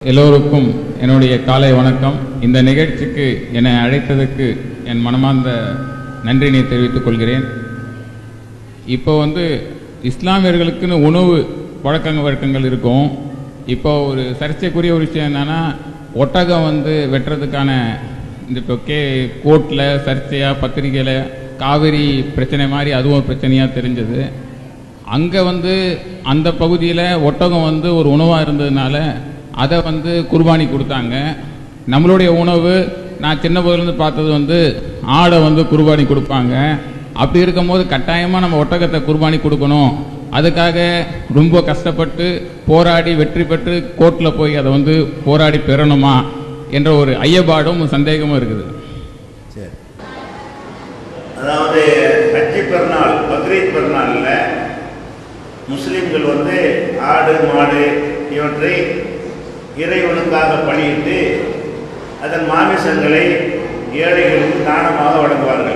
எல்லோருக்கும் என்னுடைய காலை வணக்கம் இந்த நிகழ்ச்சிக்கு என்னை அழைத்ததுக்கு என் மனமார்ந்த நன்றினை தெரிவித்துக் கொள்கிறேன் இப்போ வந்து இஸ்லாமியர்களுக்குன்னு உணவு பழக்கங்க வழக்கங்கள் இருக்கும் இப்போ ஒரு சர்ச்சைக்குரிய ஒரு விஷயம் என்னன்னா ஒட்டகம் வந்து வெட்டுறதுக்கான இந்த இப்போ கே கோர்ட்டில் சர்ச்சையாக பத்திரிகையில் காவிரி பிரச்சனை மாதிரி அதுவும் ஒரு பிரச்சனையாக தெரிஞ்சது அங்கே வந்து அந்த பகுதியில் ஒட்டகம் வந்து ஒரு உணவாக இருந்ததுனால அதை வந்து குர்பானி கொடுத்தாங்க நம்மளுடைய உணவு நான் சின்ன போதுலேருந்து பார்த்தது வந்து ஆடை வந்து குர்பானி கொடுப்பாங்க அப்படி இருக்கும்போது கட்டாயமாக நம்ம ஒட்டகத்தை குர்பானி கொடுக்கணும் அதுக்காக ரொம்ப கஷ்டப்பட்டு போராடி வெற்றி பெற்று கோர்ட்டில் போய் அதை வந்து போராடி பெறணுமா என்ற ஒரு ஐயப்பாடும் சந்தேகமும் இருக்குது சரி அதாவது ஹஜ்ஜி பெருநாள் பக்ரீத் பெருநாளில் முஸ்லீம்கள் வந்து ஆடு மாடு இவற்றை இறைவனுக்காக பணியிட்டு அதன் மாமிசங்களை ஏழைகளுக்கு தானமாக வழங்குவார்கள்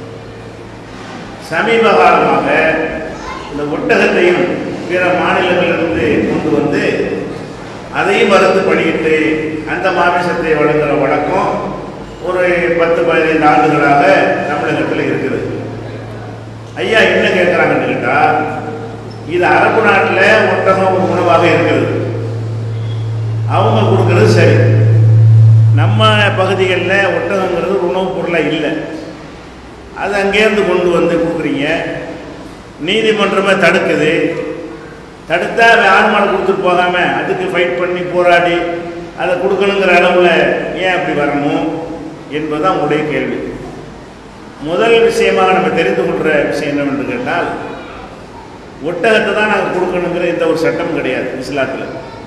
சமீப காலமாக இந்த ஒட்டகத்தையும் பிற மாநிலங்களிலிருந்து கொண்டு வந்து அதையும் மறுத்து பணியிட்டு அந்த மாமிசத்தை வழங்குகிற வழக்கம் ஒரு பத்து பதினைந்து ஆண்டுகளாக தமிழகத்தில் இருக்குது ஐயா என்ன கேட்குறாங்கன்னு கேட்டால் இது அரபு நாட்டில் ஒட்டகம் ஒரு உணவாக இருக்கிறது அவங்க கொடுக்கறது சரி நம்ம பகுதிகளில் ஒட்டகங்கிறது ஒரு உணவுப் பொருளாக இல்லை அது அங்கேருந்து கொண்டு வந்து கொடுக்குறீங்க நீதிமன்றமே தடுக்குது தடுத்தா அவன் ஆடு மாடு கொடுத்துட்டு போகாம அதுக்கு ஃபைட் பண்ணி போராடி அதை கொடுக்கணுங்கிற அளவில் ஏன் அப்படி வரணும் என்பதுதான் உங்களுடைய கேள்வி முதல் விஷயமாக நம்ம தெரிந்து கொள்கிற விஷயம் என்னவென்று கேட்டால் ஒட்டகத்தை தான் நாங்கள் கொடுக்கணுங்கிற எந்த ஒரு சட்டம் கிடையாது இஸ்லாத்தில்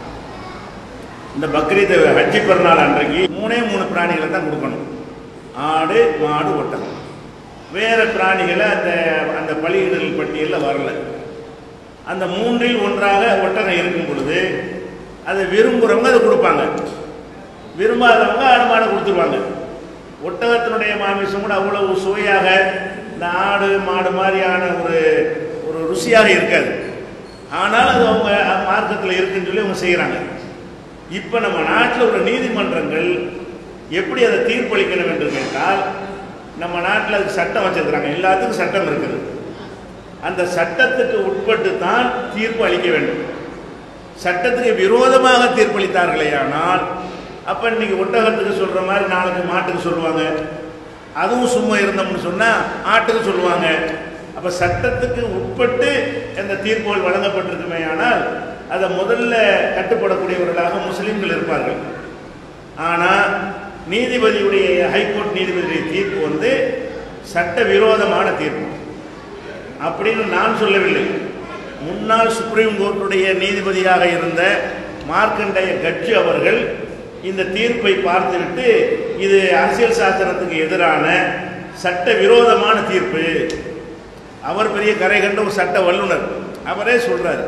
இந்த பக்ரீத் ஹஜ்ஜி பெருநாள் அன்றைக்கு மூணே மூணு பிராணிகளை தான் கொடுக்கணும் ஆடு மாடு ஒட்டகம் வேறு பிராணிகளை அந்த அந்த பலியிடல் பட்டியலில் வரல அந்த மூன்றில் ஒன்றாக ஒட்டகம் இருக்கும் பொழுது அதை விரும்புகிறவங்க அதை கொடுப்பாங்க விரும்பாதவங்க ஆடு மாடு கொடுத்துருவாங்க ஒட்டகத்தினுடைய மாமிசம் கூட அவ்வளவு சுவையாக இந்த ஆடு மாடு மாதிரியான ஒரு ஒரு ருசியாக இருக்காது ஆனால் அது அவங்க மார்க்கத்தில் இருக்குன்னு சொல்லி அவங்க செய்கிறாங்க இப்போ நம்ம நாட்டில் உள்ள நீதிமன்றங்கள் எப்படி அதை தீர்ப்பளிக்கணும் என்று கேட்டால் நம்ம நாட்டில் அதுக்கு சட்டம் வச்சிருக்கிறாங்க எல்லாத்துக்கும் சட்டம் இருக்குது அந்த சட்டத்துக்கு உட்பட்டு தான் தீர்ப்பு அளிக்க வேண்டும் சட்டத்துக்கு விரோதமாக தீர்ப்பளித்தார்களே ஆனால் அப்போ இன்னைக்கு ஒட்டகத்துக்கு சொல்கிற மாதிரி நாளைக்கு மாட்டுக்கு சொல்லுவாங்க அதுவும் சும்மா இருந்தோம்னு சொன்னால் ஆட்டுக்கு சொல்லுவாங்க அப்போ சட்டத்துக்கு உட்பட்டு அந்த தீர்ப்புகள் வழங்கப்பட்டிருக்குமே ஆனால் அதை முதல்ல கட்டுப்படக்கூடியவர்களாக முஸ்லீம்கள் இருப்பார்கள் ஆனால் நீதிபதியுடைய ஹைகோர்ட் நீதிபதியுடைய தீர்ப்பு வந்து சட்ட விரோதமான தீர்ப்பு அப்படின்னு நான் சொல்லவில்லை முன்னாள் சுப்ரீம் கோர்ட்டுடைய நீதிபதியாக இருந்த மார்க்கண்டைய கட்சி அவர்கள் இந்த தீர்ப்பை பார்த்துவிட்டு இது அரசியல் சாசனத்துக்கு எதிரான சட்ட விரோதமான தீர்ப்பு அவர் பெரிய கரை கண்ட ஒரு சட்ட வல்லுனர் அவரே சொல்றாரு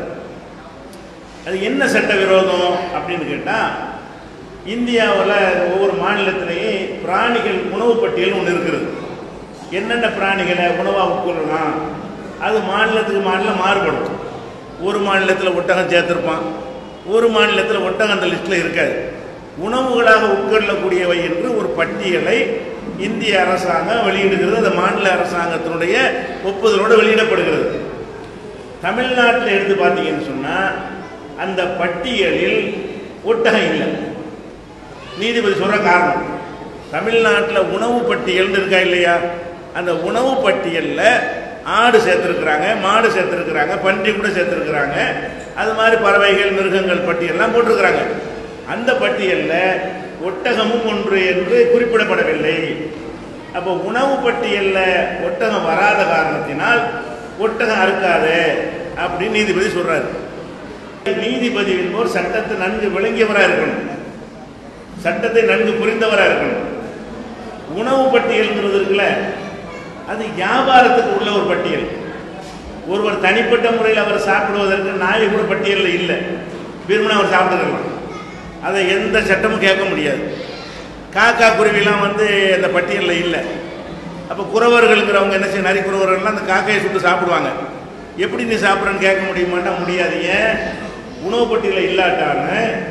அது என்ன சட்ட விரோதம் அப்படின்னு கேட்டால் இந்தியாவில் ஒவ்வொரு மாநிலத்திலையும் பிராணிகள் உணவு பட்டியல் ஒன்று இருக்கிறது என்னென்ன பிராணிகளை உணவாக உட்கொள்ளலாம் அது மாநிலத்துக்கு மாநிலம் மாறுபடும் ஒரு மாநிலத்தில் ஒட்டகம் சேர்த்துருப்பான் ஒரு மாநிலத்தில் ஒட்டகம் அந்த லிஸ்ட்டில் இருக்காது உணவுகளாக உட்கொள்ளக்கூடியவை என்று ஒரு பட்டியலை இந்திய அரசாங்கம் வெளியிடுகிறது அந்த மாநில அரசாங்கத்தினுடைய ஒப்புதலோடு வெளியிடப்படுகிறது தமிழ்நாட்டில் எடுத்து பார்த்தீங்கன்னு சொன்னால் அந்த பட்டியலில் ஒட்டகம் இல்லை நீதிபதி சொல்கிற காரணம் தமிழ்நாட்டில் உணவு பட்டியல்னு இருக்கா இல்லையா அந்த உணவு பட்டியலில் ஆடு சேர்த்துருக்குறாங்க மாடு சேர்த்துருக்குறாங்க பன்றி கூட சேர்த்துருக்குறாங்க அது மாதிரி பறவைகள் மிருகங்கள் பட்டியல்லாம் போட்டிருக்கிறாங்க அந்த பட்டியலில் ஒட்டகமும் ஒன்று என்று குறிப்பிடப்படவில்லை அப்போ உணவு பட்டியலில் ஒட்டகம் வராத காரணத்தினால் ஒட்டகம் அறுக்காது அப்படின்னு நீதிபதி சொல்றாரு நீதிபதி என்பவர் சட்டத்தை நன்கு விளங்கியவராக இருக்கணும் சட்டத்தை நன்கு புரிந்தவராக இருக்கணும் உணவு பட்டியல்ங்கிறது இருக்குல்ல அது வியாபாரத்துக்கு உள்ள ஒரு பட்டியல் ஒருவர் தனிப்பட்ட முறையில் அவர் சாப்பிடுவதற்கு நாய் கூட பட்டியலில் இல்லை விரும்பினா அவர் சாப்பிட்டுக்கலாம் அதை எந்த சட்டமும் கேட்க முடியாது காக்கா குருவிலாம் வந்து அந்த பட்டியலில் இல்லை அப்போ குறவர்களுங்கிறவங்க என்ன செய்ய நரி குறவர்கள்லாம் அந்த காக்கையை சுட்டு சாப்பிடுவாங்க எப்படி நீ சாப்பிட்றன்னு கேட்க முடியுமான்னா முடியாது ஏன் உணவு பட்டியலில் இல்லாட்டான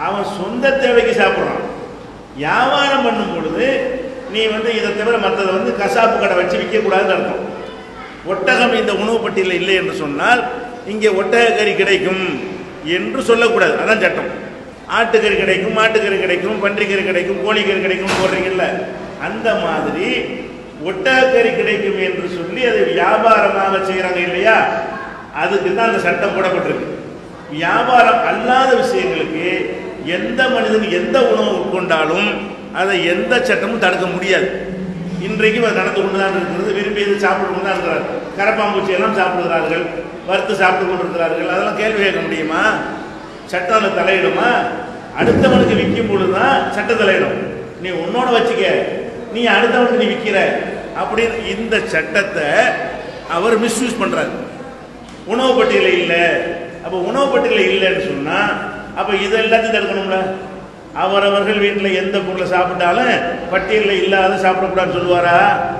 அவன் சொந்த தேவைக்கு சாப்பிட்றான் வியாபாரம் பண்ணும் பொழுது நீ வந்து இதை தவிர மற்றதை வந்து கசாப்பு கடை வச்சு விற்கக்கூடாதுன்னு அர்த்தம் ஒட்டகம் இந்த உணவு பட்டியலில் இல்லை என்று சொன்னால் இங்கே ஒட்டக கறி கிடைக்கும் என்று சொல்லக்கூடாது அதான் சட்டம் ஆட்டுக்கறி கிடைக்கும் மாட்டுக்கறி கிடைக்கும் பன்றிக்கறி கிடைக்கும் கோழிக்கறி கிடைக்கும் போடுறீங்கல்ல அந்த மாதிரி ஒட்டகக்கறி கிடைக்கும் என்று சொல்லி அதை வியாபாரமாக செய்கிறாங்க இல்லையா அதுக்கு தான் அந்த சட்டம் போடப்பட்டிருக்கு வியாபாரம் அல்லாத விஷயங்களுக்கு எந்த மனிதன் எந்த உணவு உட்கொண்டாலும் அதை எந்த சட்டமும் தடுக்க முடியாது இன்றைக்கும் அது நடந்து கொண்டு தான் இருக்கிறது விரும்பியது சாப்பிட்டு கொண்டு தான் இருக்கிறார் கரப்பாம்பூச்சி எல்லாம் சாப்பிடுகிறார்கள் வறுத்து சாப்பிட்டு கொண்டிருக்கிறார்கள் அதெல்லாம் கேள்வி கேட்க முடியுமா சட்டம் அதில் தலையிடுமா அடுத்தவனுக்கு விற்கும் பொழுது தான் சட்டம் தலையிடும் நீ உன்னோட வச்சுக்க நீ அடுத்தவனுக்கு நீ விற்கிற அப்படின்னு இந்த சட்டத்தை அவர் மிஸ்யூஸ் பண்றாரு உணவு பட்டியலில் இல்லை அப்போ உணவு பட்டியலில் இல்லைன்னு சொன்னா அப்போ இது எல்லாத்தையும் தடுக்கணும்ல அவரவர்கள் வீட்டில் எந்த பொருளை சாப்பிட்டாலும் பட்டியலில் இல்லாத சாப்பிடக்கூடாதுன்னு சொல்லுவாரா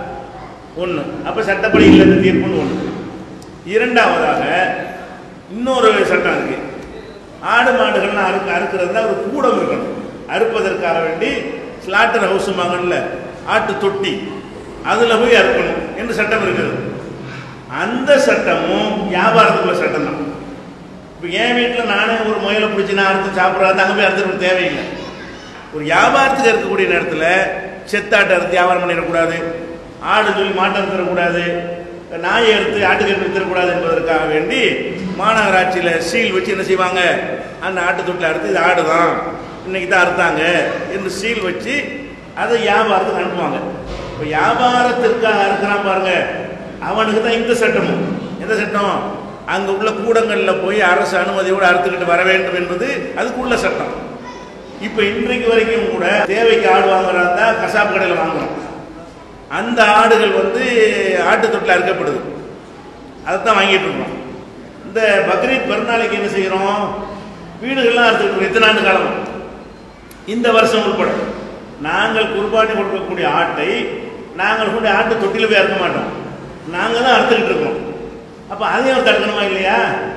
ஒன்று அப்போ சட்டப்படி இல்லைன்னு தீர்ப்புன்னு ஒன்று இரண்டாவதாக இன்னொரு சட்டம் இருக்கு ஆடு மாடுகள்லாம் அறுக்க அறுக்கிறதுல ஒரு கூடம் இருக்கணும் அறுப்பதற்காக வேண்டி ஸ்லாட்டர் ஹவுஸ் மகன்ல ஆட்டு தொட்டி அதில் போய் அறுக்கணும் என்று சட்டம் இருக்குது அந்த சட்டமும் வியாபாரத்துக்குள்ள சட்டம் தான் இப்போ என் வீட்டில் நானே ஒரு முயலை பிடிச்சி நான் அறுத்து சாப்பிட்றது அங்கே போய் அறுத்துக்க தேவையில்லை ஒரு வியாபாரத்துக்கு இருக்கக்கூடிய நேரத்தில் செத்தாட்டை அறுத்து வியாபாரம் பண்ணிடக்கூடாது ஆடு சொல்லி மாட்டை அறுத்துடக்கூடாது நாயை எடுத்து ஆட்டுக்கறி வித்துடக்கூடாது என்பதற்காக வேண்டி மாநகராட்சியில் சீல் வச்சு என்ன செய்வாங்க அந்த ஆட்டு தொட்டில் அறுத்து இது ஆடு தான் இன்னைக்கு தான் அறுத்தாங்க என்று சீல் வச்சு அதை வியாபாரத்துக்கு அனுப்புவாங்க இப்போ வியாபாரத்திற்காக அறுக்கிறான் பாருங்க அவனுக்கு தான் இந்த சட்டமும் எந்த சட்டம் அங்கே உள்ள கூடங்களில் போய் அரசு அனுமதியோடு அறுத்துக்கிட்டு வர வேண்டும் என்பது அதுக்குள்ள சட்டம் இப்போ இன்றைக்கு வரைக்கும் கூட தேவைக்கு ஆடு வாங்குறாங்க கசாப்பு கடையில் வாங்குறோம் அந்த ஆடுகள் வந்து ஆட்டு தொட்டில் அறுக்கப்படுது அதைத்தான் வாங்கிட்டு இருக்கோம் இந்த பக்ரீத் பெருநாளைக்கு என்ன செய்கிறோம் வீடுகள்லாம் அறுத்துக்கிட்டு இருக்கோம் இத்தனை ஆண்டு காலம் இந்த வருஷம் உட்பட நாங்கள் குர்பானி கொடுக்கக்கூடிய ஆட்டை நாங்கள் கொண்டு ஆட்டு தொட்டில போய் அறுக்க மாட்டோம் நாங்கள் தான் அறுத்துக்கிட்டு இருக்கோம் அப்போ அதையும் அவர் தடுக்கணுமா இல்லையா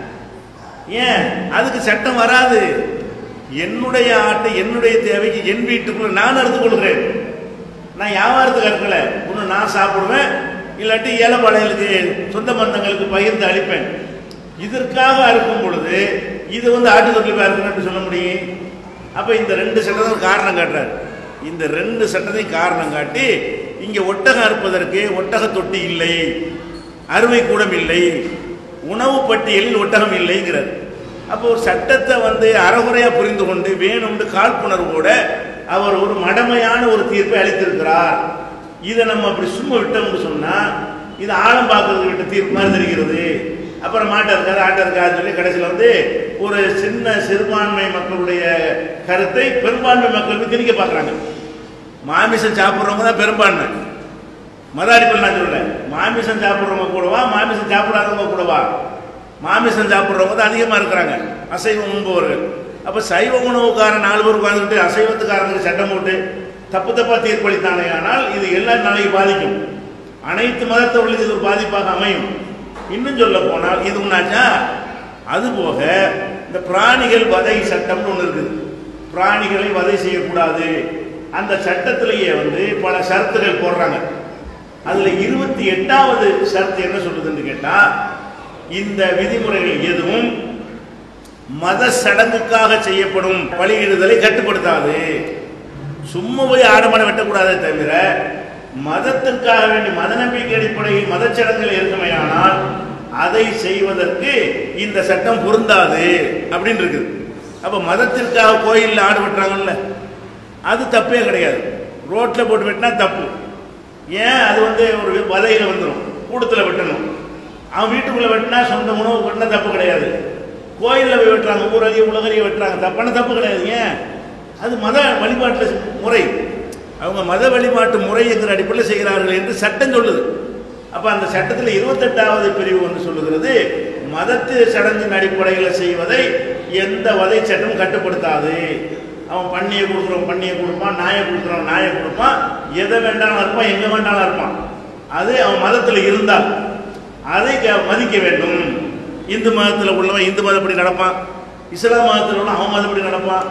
ஏன் அதுக்கு சட்டம் வராது என்னுடைய ஆட்டை என்னுடைய தேவைக்கு என் வீட்டுக்குள்ள நான் அறுத்து கொள்கிறேன் நான் வியாபாரத்துக்கு அறுக்கல ஒன்று நான் சாப்பிடுவேன் இல்லாட்டி ஏழைப்பாளையலுக்கு சொந்த பந்தங்களுக்கு பகிர்ந்து அளிப்பேன் இதற்காக அறுக்கும் பொழுது இது வந்து ஆட்டு தொட்டில் போய் அறுக்கணும்னு சொல்ல முடியும் அப்போ இந்த ரெண்டு சட்டத்தையும் காரணம் காட்டுறாரு இந்த ரெண்டு சட்டத்தையும் காரணம் காட்டி இங்கே ஒட்டகம் அறுப்பதற்கு ஒட்டக தொட்டி இல்லை அறுவை கூடம் இல்லை உணவு பட்டியலில் ஒட்டகம் இல்லைங்கிறார் அப்போ ஒரு சட்டத்தை வந்து அறகுறையா புரிந்து கொண்டு வேணும்னு காழ்ப்புணர்வோட அவர் ஒரு மடமையான ஒரு தீர்ப்பை அளித்திருக்கிறார் இதை நம்ம அப்படி சும்மா விட்டோம்னு சொன்னா இது ஆழம் பார்க்கறது விட்ட தீர்ப்பு மாதிரி தெரிகிறது அப்புறம் மாட்டை இருக்காது ஆட்டை இருக்காதுன்னு சொல்லி கடைசியில் வந்து ஒரு சின்ன சிறுபான்மை மக்களுடைய கருத்தை பெரும்பான்மை மக்களுக்கு திணிக்க பார்க்குறாங்க மாமிசம் சாப்பிட்றவங்க தான் பெரும்பான்மை மத அடிப்பில் நான் சொல்லல மாமிசம் சாப்பிட்றவங்க கூடவா மாமிசம் சாப்பிடாதவங்க கூடவா மாமிசம் சாப்பிட்றவங்க தான் அதிகமாக இருக்கிறாங்க அசைவம் உண்பவர்கள் அப்போ சைவ உணவுக்காரன் நாலு பேர் உட்காந்துக்கிட்டு அசைவத்துக்காரனுக்கு சட்டம் போட்டு தப்பு தப்பாக தீர்ப்பளித்தானே ஆனால் இது எல்லா நாளைக்கு பாதிக்கும் அனைத்து மதத்தவர்களுக்கு இது ஒரு பாதிப்பாக அமையும் இன்னும் சொல்ல போனால் இது ஒன்றாச்சா அதுபோக இந்த பிராணிகள் வதை சட்டம்னு ஒன்று இருக்குது பிராணிகளை வதை செய்யக்கூடாது அந்த சட்டத்திலேயே வந்து பல ஷரத்துகள் போடுறாங்க அதுல இருபத்தி எட்டாவது ஷரத்து என்ன சொல்லுதுன்னு கேட்டா இந்த விதிமுறைகள் எதுவும் மத சடங்குக்காக செய்யப்படும் பலியிடுதலை கட்டுப்படுத்தாது சும்மா போய் ஆடமடை வெட்டக்கூடாதே தவிர மதத்திற்காக வேண்டி மத நம்பிக்கை அடிப்படையில் மதச்சடங்குகள் இருக்குமையானால் அதை செய்வதற்கு இந்த சட்டம் பொருந்தாது அப்படின்னு இருக்குது அப்ப மதத்திற்காக கோயிலில் ஆடு வெட்டுறாங்கல்ல அது தப்பே கிடையாது ரோட்ல போட்டு வெட்டினா தப்பு ஏன் அது வந்து ஒரு வலையில வந்துடும் கூடத்தில் வெட்டணும் அவன் வீட்டுக்குள்ள வெட்டினா சொந்த உணவு வெட்டினா தப்பு கிடையாது கோயிலில் போய் வெட்டுறாங்க ஊரறிய உலகறிய வெட்டுறாங்க தப்பான தப்பு கிடையாது ஏன் அது மத வழிபாட்டு முறை அவங்க மத வழிபாட்டு முறைங்கிற அடிப்படையில் செய்கிறார்கள் என்று சட்டம் சொல்லுது அப்ப அந்த சட்டத்தில் இருபத்தெட்டாவது பிரிவு வந்து சொல்லுகிறது மதத்து சடங்கின் அடிப்படையில் செய்வதை எந்த வதை சட்டம் கட்டுப்படுத்தாது அவன் பண்ணியை கொடுக்குறவன் பண்ணியை கொடுப்பான் நாயை கொடுக்குறவன் நாயை கொடுப்பான் எதை வேண்டாலும் இருப்பான் எங்க வேண்டாலும் இருப்பான் அது அவன் மதத்தில் இருந்தால் அதை க- மதிக்க வேண்டும் இந்து மதத்தில் உள்ளவன் இந்து மதப்படி நடப்பான் இஸ்லாம் மதத்தில் உள்ள அவன் மதப்படி நடப்பான்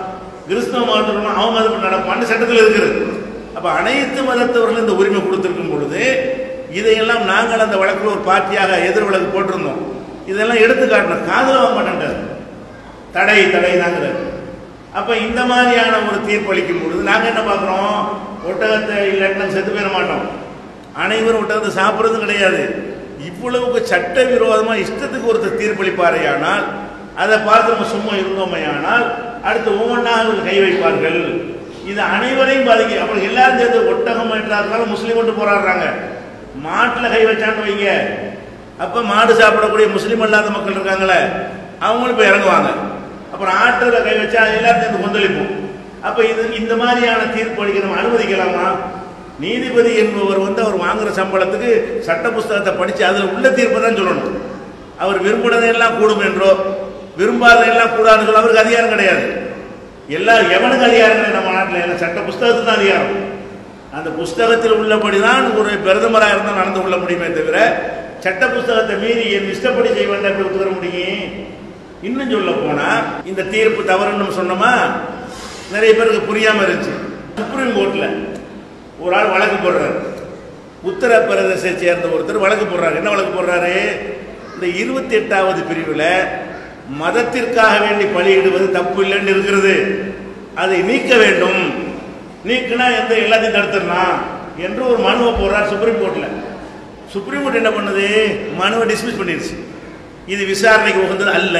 கிறிஸ்தவ மதத்தில் அவன் மதப்படி நடப்பான்னு சட்டத்தில் இருக்குது அப்ப அனைத்து மதத்தவர்களும் இந்த உரிமை கொடுத்திருக்கும் பொழுது இதையெல்லாம் நாங்கள் அந்த வழக்கில் ஒரு பார்ட்டியாக எதிர் வழக்கு போட்டிருந்தோம் இதெல்லாம் எடுத்து காட்டணும் காதல வாங்க மாட்டேன்ட்டார் தடை தடை தாங்கிறார் அப்ப இந்த மாதிரியான ஒரு தீர்ப்பு அளிக்கும் பொழுது நாங்க என்ன பார்க்குறோம் ஒட்டகத்தை இல்லாட்டினா செத்து போயிட மாட்டோம் அனைவரும் ஒட்டகத்தை சாப்பிட்றதும் கிடையாது இவ்வளவுக்கு சட்ட விரோதமா இஷ்டத்துக்கு ஒருத்தர் தீர்ப்பளிப்பாரையானால் அதை பார்த்து நம்ம சும்மா இருந்தோமையானால் அடுத்து ஒவ்வொன்றாக அவர்கள் கை வைப்பார்கள் இது அனைவரையும் பாதிக்கும் அப்புறம் எல்லாரும் சேர்ந்து ஒட்டகம் என்றார்கள் முஸ்லீம் கொண்டு போராடுறாங்க மாட்டில் கை வச்சான்னு வைங்க அப்ப மாடு சாப்பிடக்கூடிய முஸ்லீம் அல்லாத மக்கள் இருக்காங்களே அவங்களும் இப்போ இறங்குவாங்க அப்புறம் ஆட்டுல கை வச்சா எல்லாரும் சேர்ந்து கொந்தளிப்போம் அப்ப இது இந்த மாதிரியான தீர்ப்பு அளிக்க நம்ம அனுமதிக்கலாமா நீதிபதி என்பவர் வந்து அவர் வாங்குற சம்பளத்துக்கு சட்ட புஸ்தகத்தை படிச்சு அதுல உள்ள தீர்ப்பு தான் சொல்லணும் அவர் விரும்பினதெல்லாம் கூடும் என்றோ விரும்பாததெல்லாம் கூடாதுன்னு சொல்ல அவருக்கு அதிகாரம் கிடையாது எல்லா எவனுக்கு அதிகாரம் இல்லை நம்ம நாட்டில் என்ன சட்ட புஸ்தகத்துக்கு தான் அதிகாரம் அந்த புஸ்தகத்தில் உள்ளபடி தான் ஒரு பிரதமராக இருந்தால் நடந்து கொள்ள முடியுமே தவிர சட்ட புஸ்தகத்தை மீறி என் இஷ்டப்படி செய்ய வேண்டாம் எப்படி ஒத்துக்கிற முடியும் இன்னும் சொல்ல போனா இந்த தீர்ப்பு தவறுன்னு நம்ம சொன்னோமா நிறைய பேருக்கு புரியாம இருந்துச்சு சுப்ரீம் கோர்ட்ல ஒரு ஆள் வழக்கு போடுறாரு உத்தரப்பிரதேசத்தை சேர்ந்த ஒருத்தர் வழக்கு போடுறாரு என்ன வழக்கு போடுறாரு இந்த இருபத்தி எட்டாவது பிரிவில் மதத்திற்காக வேண்டி பலியிடுவது தப்பு இல்லைன்னு இருக்கிறது அதை நீக்க வேண்டும் நீக்கினா எந்த எல்லாத்தையும் தடுத்துடலாம் என்று ஒரு மனுவை போடுறார் சுப்ரீம் கோர்ட்ல சுப்ரீம் கோர்ட் என்ன பண்ணுது மனுவை டிஸ்மிஸ் பண்ணிடுச்சு இது விசாரணைக்கு உகந்தது அல்ல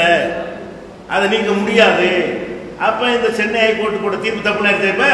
அதை நீக்க முடியாது அப்ப இந்த சென்னை ஹைகோர்ட் போட்ட தீர்ப்பு தப்புனா இப்ப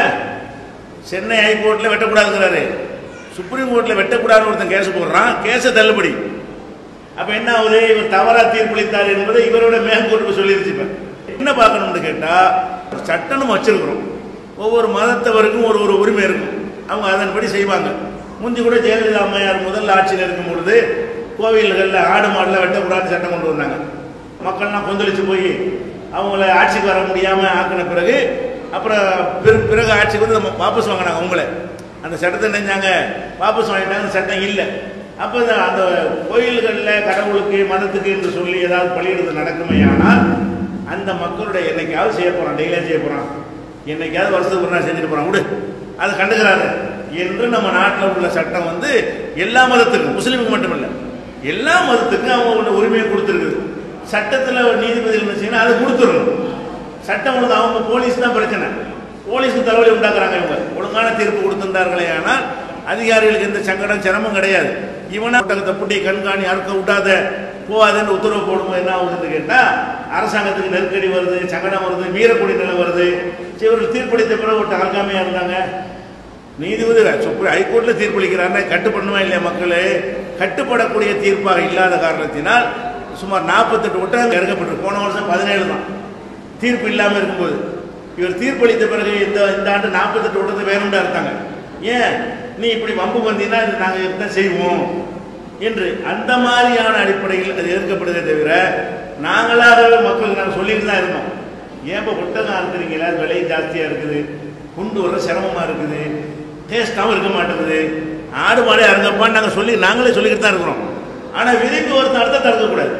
சென்னை ஹைகோர்ட்ல வெட்டக்கூடாதுங்கிறாரு சுப்ரீம் கோர்ட்ல வெட்டக்கூடாதுன்னு ஒருத்தன் கேஸ் போடுறான் கேஸை தள்ளுபடி அப்ப என்ன ஆகுது இவர் தவறா தீர்ப்பளித்தார் என்பதை இவரோட மேற்கோர்ட்டுக்கு சொல்லிருச்சு இப்ப என்ன பார்க்கணும்னு கேட்டா சட்டம் நம்ம வச்சிருக்கிறோம் ஒவ்வொரு மதத்தவருக்கும் ஒரு ஒரு உரிமை இருக்கும் அவங்க அதன்படி செய்வாங்க முந்தி கூட ஜெயலலிதா அம்மையார் முதல் ஆட்சியில் இருக்கும் பொழுது கோவில்களில் ஆடு மாடுல வெட்டக்கூடாது சட்டம் கொண்டு வந்தாங்க மக்கள்லாம் கொந்தளிச்சு போய் அவங்கள ஆட்சிக்கு வர முடியாமல் ஆக்கின பிறகு அப்புறம் பிற- பிறகு ஆட்சிக்கு வந்து நம்ம வாபஸ் வாங்கினாங்க அவங்கள அந்த சட்டத்தை நினைஞ்சாங்க வாபஸ் வாங்கிட்டாங்க அந்த சட்டம் இல்லை அப்போ இந்த அந்த கோயில்களில் கடவுளுக்கு மதத்துக்கு என்று சொல்லி ஏதாவது பலியிடுறது நடக்குமே ஆனால் அந்த மக்களுடைய என்னைக்காவது செய்ய போகிறான் டெய்லியாக செய்ய போகிறான் என்னைக்காவது வருஷத்துக்கு ஒரு நாள் செஞ்சுட்டு போகிறான் விடு அது கண்டுக்கிறாரு என்று நம்ம நாட்டில் உள்ள சட்டம் வந்து எல்லா மதத்துக்கும் முஸ்லீமுக்கு மட்டுமில்லை எல்லா மதத்துக்கும் அவங்க உள்ள உரிமையை கொடுத்துருக்குது சட்டத்தில் நீதிபதிகள் என்ன செய்யணும் அதை கொடுத்துடணும் சட்டம் ஒழுங்கு அவங்க போலீஸ் தான் பிரச்சனை போலீஸுக்கு தலைவலி உண்டாக்குறாங்க இவங்க ஒழுங்கான தீர்ப்பு கொடுத்திருந்தார்களே ஆனால் அதிகாரிகளுக்கு எந்த சங்கடம் சிரமம் கிடையாது இவனா ஒட்டகத்தை புட்டி கண்காணி அறுக்க விட்டாத போகாதுன்னு உத்தரவு போடும்போது என்ன ஆகுதுன்னு கேட்டால் அரசாங்கத்துக்கு நெருக்கடி வருது சங்கடம் வருது வீரக்குடி நிலை வருது சரி, இவர்கள் தீர்ப்பளித்த பிறகு ஒரு அல்காமையாக இருந்தாங்க நீதிபதி சுப்ரீம் ஹைகோர்ட்ல தீர்ப்பளிக்கிறாருன்னா கட்டுப்படணுமா இல்லையா மக்களே கட்டுப்படக்கூடிய தீர்ப்பாக இல்லாத காரணத்தினால் சுமார் நாற்பத்தெட்டு ஒட்டகம் இறக்கப்பட்டிருக்கு போன வருஷம் பதினேழு தான் தீர்ப்பு இல்லாமல் இருக்கும்போது இவர் தீர்ப்பளித்த பிறகு இந்த இந்த ஆண்டு நாற்பத்தெட்டு ஒட்டத்தை வேணும்னு இருந்தாங்க ஏன் நீ இப்படி வம்பு வந்தீங்கன்னா இது நாங்கள் இதுதான் செய்வோம் என்று அந்த மாதிரியான அடிப்படையில் அது எதிர்க்கப்படுதே தவிர நாங்களாகவே மக்களுக்கு நாங்கள் சொல்லிட்டு தான் இருந்தோம் ஏன் இப்போ ஒட்டகம் அறுக்குறீங்களா விலை ஜாஸ்தியாக இருக்குது கொண்டு வர சிரமமாக இருக்குது டேஸ்ட்டாகவும் இருக்க மாட்டேங்குது ஆடு மாடே அறுங்கப்பான்னு நாங்கள் சொல்லி நாங்களே சொல்லிக்கிட்டு தான் இருக்கிறோம் ஆனால் விரும்பி ஒருத்தன் அர்த்தத்தை அறுக்கக்கூடாது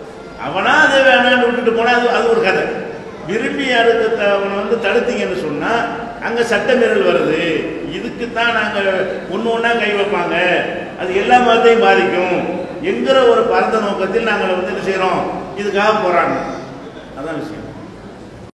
அவனா அதை வேணான்னு விட்டுட்டு போனா அது அது ஒரு கதை விரும்பி அறுத்த அவனை வந்து தடுத்தீங்கன்னு சொன்னா அங்க சட்டமீறல் வருது இதுக்கு தான் நாங்க ஒண்ணு ஒண்ணா கை வைப்பாங்க அது எல்லா மதத்தையும் பாதிக்கும் என்கிற ஒரு பரந்த நோக்கத்தில் நாங்கள் வந்து என்ன செய்றோம் இதுக்காக போராடணும் அதான் விஷயம்